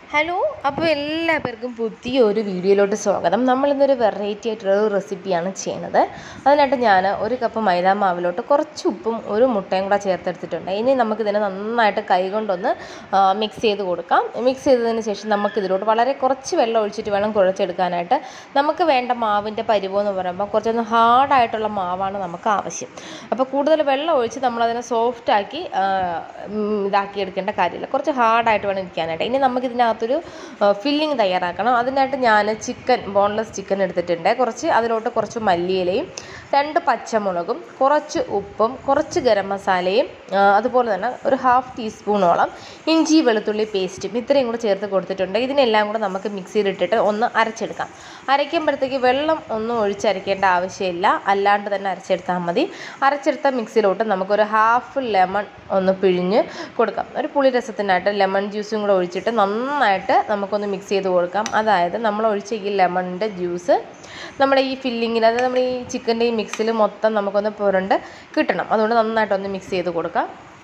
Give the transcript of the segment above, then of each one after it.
hello അപ്പോൾ എല്ലാ പേർക്കും പുതിയൊരു വീഡിയോയിലോട്ട് സ്വാഗതം നമ്മളിന്നൊരു വെറൈറ്റി ആയിട്ടുള്ള ഒരു റെസിപ്പിയാണ് ചെയ്യുന്നത് അതിനായിട്ട് ഞാൻ ഒരു കപ്പ് മൈദാ മാവിലോട്ട് കുറച്ച് ഉപ്പും ഒരു മുട്ടയും കൂടെ ചേർത്തെടുത്തിട്ടുണ്ട് ഇനി നമുക്കിതിനെ നന്നായിട്ട് കൈകൊണ്ടൊന്ന് മിക്സ് ചെയ്ത് കൊടുക്കാം മിക്സ് ചെയ്തതിന് ശേഷം നമുക്കിതിലോട്ട് വളരെ കുറച്ച് വെള്ളം ഒഴിച്ചിട്ട് വേണം കുഴച്ചെടുക്കാനായിട്ട് നമുക്ക് വേണ്ട മാവിൻ്റെ പരിവം എന്ന് പറയുമ്പോൾ കുറച്ചൊന്ന് ഹാർഡായിട്ടുള്ള മാവാണ് നമുക്ക് ആവശ്യം അപ്പോൾ കൂടുതൽ വെള്ളം ഒഴിച്ച് നമ്മളതിനെ സോഫ്റ്റാക്കി ഇതാക്കി എടുക്കേണ്ട കാര്യമില്ല കുറച്ച് ഹാർഡായിട്ട് വേണം ഇരിക്കാനായിട്ട് ഇനി നമുക്കിതിനകത്തൊരു ഫില്ലിങ് തയ്യാറാക്കണം അതിനായിട്ട് ഞാൻ ചിക്കൻ ബോൺലെസ് ചിക്കൻ എടുത്തിട്ടുണ്ട് കുറച്ച് അതിലോട്ട് കുറച്ച് മല്ലിയിലയും രണ്ട് പച്ചമുളകും കുറച്ച് ഉപ്പും കുറച്ച് ഗരം മസാലയും ആ, അതുപോലെ തന്നെ ഒരു ഹാഫ് ടീസ്പൂണോളം ഇഞ്ചി വെളുത്തുള്ളി പേസ്റ്റും ഇത്രയും കൂടെ ചേർത്ത് കൊടുത്തിട്ടുണ്ട് ഇതിനെല്ലാം കൂടെ നമുക്ക് മിക്സിയിലിട്ടിട്ട് ഒന്ന് അരച്ചെടുക്കാം അരയ്ക്കുമ്പോഴത്തേക്ക് വെള്ളം ഒന്നും ഒഴിച്ചരയ്ക്കേണ്ട ആവശ്യമില്ല അല്ലാണ്ട് തന്നെ അരച്ചെടുത്താൽ മതി അരച്ചെടുത്ത മിക്സിയിലോട്ട് നമുക്കൊരു ഹാഫ് ലെമൺ ഒന്ന് പിഴിഞ്ഞ് കൊടുക്കാം ഒരു പുളി രസത്തിനായിട്ട് ലെമൺ ജ്യൂസും കൂടെ ഒഴിച്ചിട്ട് നന്നായിട്ട് നമുക്കൊന്ന് മിക്സ് ചെയ്ത് കൊടുക്കാം അതായത് നമ്മൾ ഒഴിച്ച ഈ ലെമണിൻ്റെ ജ്യൂസ് നമ്മുടെ ഈ ഫില്ലിങ്ങിൽ അതായത് നമ്മുടെ ഈ ചിക്കൻ്റെ ഈ മിക്സിൽ മൊത്തം നമുക്കൊന്ന് പുരണ്ട് കിട്ടണം അതുകൊണ്ട് നന്നായിട്ടൊന്ന് മിക്സ് ചെയ്ത് കൊടുക്കാം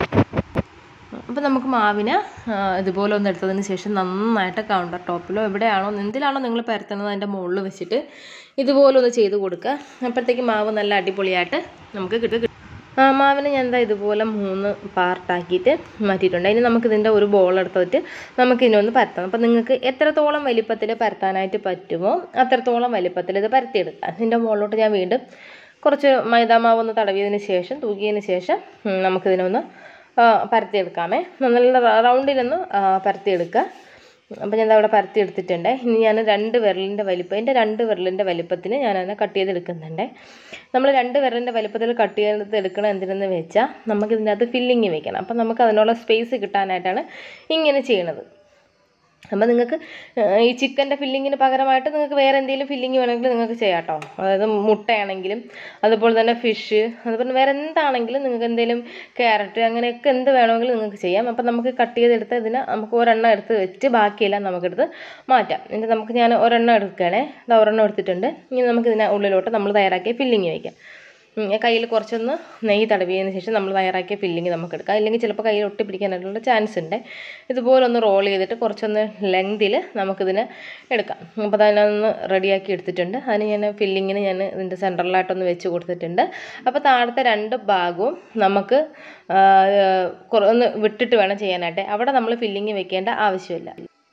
അപ്പോൾ നമുക്ക് മാവിന് ആ, ഇതുപോലെ ഒന്ന് എടുത്തതിന് ശേഷം നന്നായിട്ട് കൗണ്ടർ ടോപ്പിലോ എവിടെയാണോ എന്തിലാണോ നിങ്ങൾ പരത്തുന്നത് അതിൻ്റെ മുകളിൽ വെച്ചിട്ട് ഇതുപോലെ ഒന്ന് ചെയ്ത് കൊടുക്കുക അപ്പോഴത്തേക്ക് മാവ് നല്ല അടിപൊളിയായിട്ട് നമുക്ക് കിട്ടും ആ മാവിനെ ഞാൻ എന്താ ഇതുപോലെ മൂന്ന് പാർട്ടാക്കിയിട്ട് മാറ്റിയിട്ടുണ്ട് അതിന് നമുക്ക് ഇതിൻ്റെ ഒരു ബോൾ എടുത്തിട്ട് നമുക്ക് ഇതിനൊന്ന് പരത്തണം അപ്പോൾ നിങ്ങൾക്ക് എത്രത്തോളം വലിപ്പത്തിൽ പരത്താനായിട്ട് പറ്റുമോ അത്രത്തോളം വലിപ്പത്തിൽ ഇത് പരത്തിയെടുക്കാം ഇതിൻ്റെ മുകളിലോട്ട് ഞാൻ വീണ്ടും കുറച്ച് മൈദാമാവ് ഒന്ന് തടവിയതിന് ശേഷം തൂക്കിയതിന് ശേഷം ഉം, നമുക്കിതിനൊന്ന് ആ, പരത്തിയെടുക്കാമേ നല്ല റൗണ്ടിലൊന്ന് ആ, പരത്തിയെടുക്കുക അപ്പോൾ ഞാൻ അവിടെ പരത്തി എടുത്തിട്ടുണ്ട് ഇനി ഞാൻ രണ്ട് വിരലിൻ്റെ വലിപ്പം എൻ്റെ രണ്ട് വിരലിൻ്റെ വലിപ്പത്തിന് ഞാൻ അതിനെ കട്ട് ചെയ്തെടുക്കുന്നുണ്ട് നമ്മൾ രണ്ട് വിരലിൻ്റെ വലിപ്പത്തിൽ കട്ട് ചെയ്ത് എടുക്കണം എന്തിനെന്ന് വെച്ചാൽ നമുക്ക് ഇതിനകത്ത് ഫില്ലിങ് വെക്കണം അപ്പം നമുക്ക് അതിനുള്ള സ്പേസ് കിട്ടാനായിട്ടാണ് ഇങ്ങനെ ചെയ്യണത് അപ്പോൾ നിങ്ങൾക്ക് ഈ ചിക്കൻ്റെ ഫില്ലിങ്ങിന് പകരമായിട്ട് നിങ്ങൾക്ക് വേറെ എന്തെങ്കിലും ഫില്ലിങ് വേണമെങ്കിൽ നിങ്ങൾക്ക് ചെയ്യാം കേട്ടോ അതായത് മുട്ടയാണെങ്കിലും അതുപോലെ തന്നെ ഫിഷ് അതുപോലെ വേറെ എന്താണെങ്കിലും നിങ്ങൾക്ക് എന്തെങ്കിലും ക്യാരറ്റ് അങ്ങനെയൊക്കെ എന്ത് വേണമെങ്കിലും നിങ്ങൾക്ക് ചെയ്യാം അപ്പോൾ നമുക്ക് കട്ട് ചെയ്തെടുത്ത് ഇതിന് നമുക്ക് ഒരെണ്ണം എടുത്ത് വെച്ച് ബാക്കിയെല്ലാം നമുക്കെടുത്ത് മാറ്റാം എന്നിട്ട് നമുക്ക് ഞാൻ ഒരെണ്ണം എടുക്കുകയാണേ ഇത് ഒരെണ്ണം എടുത്തിട്ടുണ്ട് ഇനി നമുക്ക് ഇതിന് ഉള്ളിലോട്ട് നമ്മൾ തയ്യാറാക്കിയ ഫില്ലിങ് വയ്ക്കാം ഉം, കയ്യിൽ കുറച്ചൊന്ന് നെയ്യ് തടവിയതിന് ശേഷം നമ്മൾ തയ്യാറാക്കിയ ഫില്ലിങ് നമുക്ക് എടുക്കാം ഇല്ലെങ്കിൽ ചിലപ്പോൾ കയ്യിൽ ഒട്ടി പിടിക്കാനായിട്ടുള്ള ചാൻസ് ഉണ്ട് ഇതുപോലെ ഒന്ന് റോൾ ചെയ്തിട്ട് കുറച്ചൊന്ന് ലെങ്തിൽ നമുക്കിതിന് എടുക്കാം അപ്പോൾ അതിനൊന്ന് റെഡിയാക്കി എടുത്തിട്ടുണ്ട് അതിന് ഞാൻ ഫില്ലിങ്ങിന് ഞാൻ ഇതിൻ്റെ സെൻറ്ററിലായിട്ടൊന്ന് വെച്ച് കൊടുത്തിട്ടുണ്ട് അപ്പോൾ താഴത്തെ രണ്ട് ഭാഗവും നമുക്ക് ആ, കുറ- ഒന്ന് വിട്ടിട്ട് വേണം ചെയ്യാനായിട്ട് അവിടെ നമ്മൾ ഫില്ലിങ് വെക്കേണ്ട ആവശ്യമില്ല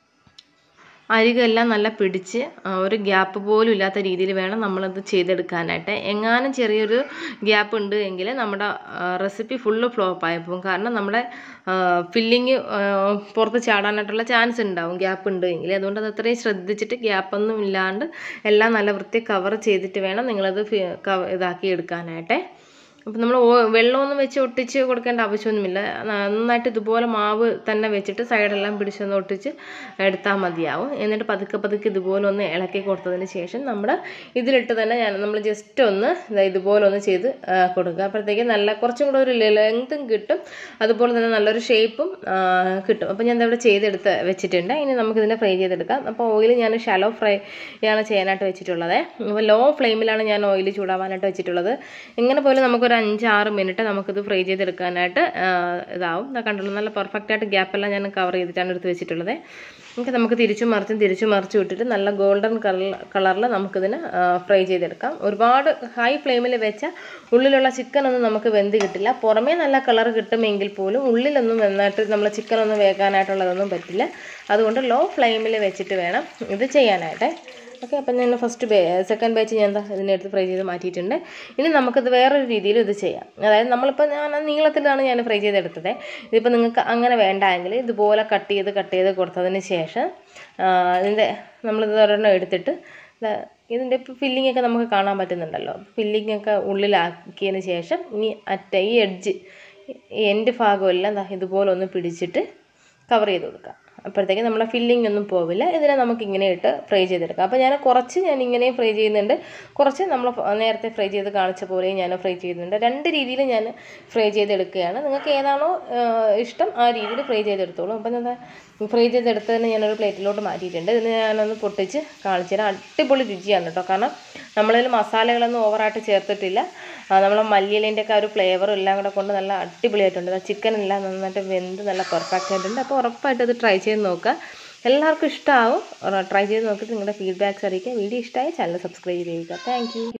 അരികെല്ലാം നല്ല പിടിച്ച് ആ, ഒരു ഗ്യാപ്പ് പോലും ഇല്ലാത്ത രീതിയിൽ വേണം നമ്മളത് ചെയ്തെടുക്കാനായിട്ട് എങ്ങാനും ചെറിയൊരു ഗ്യാപ്പ് ഉണ്ട് എങ്കിൽ നമ്മുടെ റെസിപ്പി ഫുള്ള് ഫ്ലോപ്പ് ആയി പോകും കാരണം നമ്മുടെ ഫില്ലിങ് പുറത്ത് ചാടാനായിട്ടുള്ള ചാൻസ് ഉണ്ടാവും ഗ്യാപ്പ് ഉണ്ട് എങ്കിൽ അതുകൊണ്ട് അത് അത്രയും ശ്രദ്ധിച്ചിട്ട് ഗ്യാപ്പൊന്നും ഇല്ലാണ്ട് എല്ലാം നല്ല വൃത്തി കവർ ചെയ്തിട്ട് വേണം നിങ്ങളത് ഫി- കവ- ഇതാക്കി എടുക്കാനായിട്ട് അപ്പം നമ്മൾ വെള്ളമൊന്നും വെച്ച് ഒട്ടിച്ച് കൊടുക്കേണ്ട ആവശ്യമൊന്നുമില്ല നന്നായിട്ട് ഇതുപോലെ മാവ് തന്നെ വെച്ചിട്ട് സൈഡെല്ലാം പിടിച്ചൊന്ന് ഒട്ടിച്ച് എടുത്താൽ മതിയാവും എന്നിട്ട് പതുക്കെ പതുക്കെ ഇതുപോലെ ഒന്ന് ഇളക്കി കൊടുത്തതിന് ശേഷം നമ്മുടെ ഇതിലിട്ട് തന്നെ ഞാൻ നമ്മൾ ജസ്റ്റ് ഒന്ന് ദാ ഇതുപോലെ ഒന്ന് ചെയ്ത് ആ, കൊടുക്കുക അപ്പോഴത്തേക്ക് നല്ല കുറച്ചും കൂടെ ഒരു ലെങ്തും കിട്ടും അതുപോലെ തന്നെ നല്ലൊരു ഷേപ്പും കിട്ടും അപ്പോൾ ഞാൻ ഇവിടെ ചെയ്തെടുത്ത് വെച്ചിട്ടുണ്ട് ഇനി നമുക്കിതിനെ ഫ്രൈ ചെയ്തെടുക്കാം അപ്പോൾ ഓയിൽ ഞാൻ ഷാലോ ഫ്രൈ ആണ് ചെയ്യാനായിട്ട് വെച്ചിട്ടുള്ളത് അപ്പോൾ ലോ ഫ്ലെയിമിലാണ് ഞാൻ ഓയിൽ ചൂടാവാനായിട്ട് വെച്ചിട്ടുള്ളത് എങ്ങനെ പോലും നമുക്കൊരു അഞ്ചാറ് മിനിറ്റ് നമുക്കിത് ഫ്രൈ ചെയ്തെടുക്കാനായിട്ട് ആ, ഇതാവും ഇതാ കണ്ടുള്ളൂ നല്ല പെർഫെക്റ്റ് ആയിട്ട് ഗ്യാപ്പെല്ലാം ഞാൻ കവർ ചെയ്തിട്ടാണ് എടുത്ത് വെച്ചിട്ടുള്ളത് നമുക്ക് നമുക്ക് തിരിച്ചും മറിച്ചും തിരിച്ചും മറിച്ചും ഇട്ടിട്ട് നല്ല ഗോൾഡൻ കളർ കളറിൽ നമുക്കിതിന് ഫ്രൈ ചെയ്തെടുക്കാം ഒരുപാട് ഹൈ ഫ്ലെയിമിൽ വെച്ചാൽ ഉള്ളിലുള്ള ചിക്കൻ ഒന്നും നമുക്ക് വെന്ത് കിട്ടില്ല പുറമേ നല്ല കളർ കിട്ടുമെങ്കിൽ പോലും ഉള്ളിലൊന്നും നന്നായിട്ട് നമ്മൾ ചിക്കൻ ഒന്നും വേകാനായിട്ടുള്ളതൊന്നും പറ്റില്ല അതുകൊണ്ട് ലോ ഫ്ലെയിമിൽ വെച്ചിട്ട് വേണം ഇത് ചെയ്യാനായിട്ട് ഓക്കെ അപ്പം ഞാൻ ഫസ്റ്റ് ബേ സെക്കൻഡ് ബാച്ച് ഞാൻ എന്താ ഇതിനെടുത്ത് ഫ്രൈ ചെയ്ത് മാറ്റിയിട്ടുണ്ട് ഇനി നമുക്കിത് വേറൊരു രീതിയിൽ ഇത് ചെയ്യാം അതായത് നമ്മളിപ്പോൾ ഞാൻ നീളത്തിലാണ് ഞാൻ ഫ്രൈ ചെയ്തെടുത്തത് ഇതിപ്പോൾ നിങ്ങൾക്ക് അങ്ങനെ വേണ്ട എങ്കിൽ ഇതുപോലെ കട്ട് ചെയ്ത് കട്ട് ചെയ്ത് കൊടുത്തതിന് ശേഷം ആ, ഇതിൻ്റെ നമ്മളിത് ഒരെണ്ണം എടുത്തിട്ട് ദാ ഇതിൻ്റെ ഇപ്പോൾ ഫില്ലിംഗ് ഒക്കെ നമുക്ക് കാണാൻ പറ്റുന്നുണ്ടല്ലോ ഫില്ലിംഗ് ഒക്കെ ഉള്ളിലാക്കിയതിന് ശേഷം ഇനി അറ്റ ഈ എഡ്ജ് ഈ എൻഡ് ഭാഗമെല്ലാം ദാ ഇതുപോലെ ഒന്ന് പിടിച്ചിട്ട് കവർ ചെയ്ത് കൊടുക്കുക അപ്പോഴത്തേക്ക് നമ്മളെ ഫില്ലിംഗ് ഒന്നും പോവില്ല ഇതിനെ നമുക്ക് ഇങ്ങനെ ഇട്ട് ഫ്രൈ ചെയ്തെടുക്കാം അപ്പോൾ ഞാൻ കുറച്ച് ഞാൻ ഇങ്ങനെ ഫ്രൈ ചെയ്യുന്നുണ്ട് കുറച്ച് നമ്മൾ നേരത്തെ ഫ്രൈ ചെയ്ത് കാണിച്ച പോലെ ഞാൻ ഫ്രൈ ചെയ്യുന്നുണ്ട് രണ്ട് രീതിയിൽ ഞാൻ ഫ്രൈ ചെയ്തെടുക്കുകയാണ് നിങ്ങൾക്ക് ഏതാണോ ആ, ഇഷ്ടം ആ രീതിയിൽ ഫ്രൈ ചെയ്തെടുത്തോളൂ അപ്പം ഞാൻ ഫ്രൈ ചെയ്തെടുത്തതിന് ഞാനൊരു പ്ലേറ്റിലോട്ട് മാറ്റിയിട്ടുണ്ട് ഇതിന് ഞാനൊന്ന് പൊട്ടിച്ച് കാണിച്ചു തരാം അടിപൊളി രുചിയാണ് കേട്ടോ കാരണം നമ്മളിൽ മസാലകളൊന്നും ഓവറായിട്ട് ചേർത്തിട്ടില്ല നമ്മൾ മല്ലിയിലേൻ്റെ ഒക്കെ ആ ഒരു ഫ്ലേവറും എല്ലാം കൂടെ കൊണ്ട് നല്ല അടിപൊളിയായിട്ടുണ്ട് ചിക്കൻ എല്ലാം നന്നായിട്ട് വെന്ത് നല്ല പെർഫെക്റ്റ് ആയിട്ടുണ്ട് അപ്പോൾ ഉറപ്പായിട്ട് ഇത് ട്രൈ ചെയ്ത് നോക്കുക എല്ലാവർക്കും ഇഷ്ടമാവും ട്രൈ ചെയ്ത് നോക്കിയിട്ട് നിങ്ങളുടെ ഫീഡ്ബാക്ക്സ് അറിയിക്കുക വീഡിയോ ഇഷ്ടമായി ചാനൽ സബ്സ്ക്രൈബ് ചെയ്യുക താങ്ക്